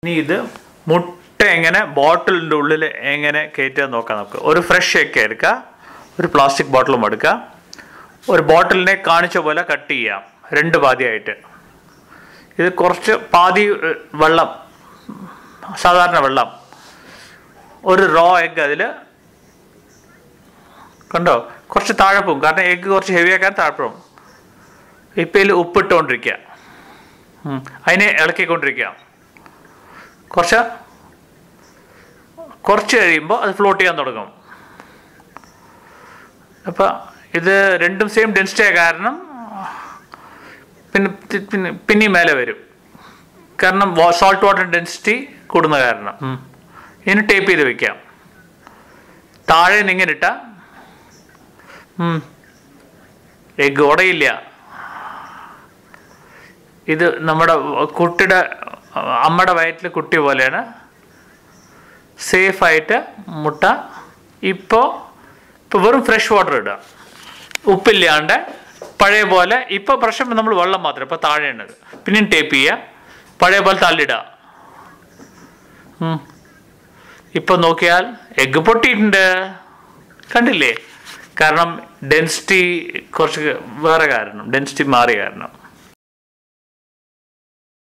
ഇനി ഇത് മുട്ട എങ്ങനെ ബോട്ടിലിൻ്റെ ഉള്ളിൽ എങ്ങനെ കയറ്റുക നോക്കാം നമുക്ക് ഒരു ഫ്രഷ് എഗ് എടുക്കുക ഒരു പ്ലാസ്റ്റിക് ബോട്ടിലും എടുക്കുക ഒരു ബോട്ടിലിനെ കാണിച്ച പോലെ കട്ട് ചെയ്യാം രണ്ട് പാതിയായിട്ട് ഇത് കുറച്ച് പാതി ഏഹ്, വെള്ളം സാധാരണ വെള്ളം ഒരു റോ എഗ് അതിൽ കണ്ടോ കുറച്ച് താഴെ പോകും കാരണം എഗ്ഗ് കുറച്ച് ഹെവി ആക്കാൻ താഴെ പോകും ഇപ്പം ഇതിൽ ഉപ്പിട്ടുകൊണ്ടിരിക്കുക ഉം. അതിനെ ഇളക്കിക്കൊണ്ടിരിക്കുക കുറച്ച് കുറച്ച് കഴിയുമ്പോൾ അത് ഫ്ലോട്ട് ചെയ്യാൻ തുടങ്ങും അപ്പം ഇത് രണ്ടും സെയിം ഡെൻസിറ്റി ആയ കാരണം പിന്നെ തി- പിന്നെ പിന്നെയും മേലെ വരും കാരണം സോൾട്ട് വാട്ടർ ഡെൻസിറ്റി കൂടുന്ന കാരണം ഉം. ഇതിന് ടേപ്പ് ചെയ്ത് വെക്കാം താഴെ നിന്ന് ഇങ്ങനെ ഇട്ടാൽ എഗ് ഉടയില്ല ഇത് നമ്മുടെ കുട്ടിയുടെ അമ്മയുടെ വയറ്റിൽ കുട്ടി പോലെയാണ് സേഫായിട്ട് മുട്ട ഇപ്പോൾ ഇപ്പോൾ വെറും ഫ്രഷ് വാട്ടർ ഇടുക ഉപ്പില്ലാണ്ട് പഴയ പോലെ ഇപ്പോൾ പ്രശ്നം നമ്മൾ വെള്ളം മാത്രം ഇപ്പോൾ താഴെയാണത് പിന്നെയും ടേപ്പ് ചെയ്യുക പഴയ പോലെ തള്ളിടുക ഇപ്പോൾ നോക്കിയാൽ എഗ്ഗ് പൊട്ടിയിട്ടുണ്ട് കണ്ടില്ലേ കാരണം ഡെൻസിറ്റി കുറച്ച് വേറെ കാരണം ഡെൻസിറ്റി മാറിയ കാരണം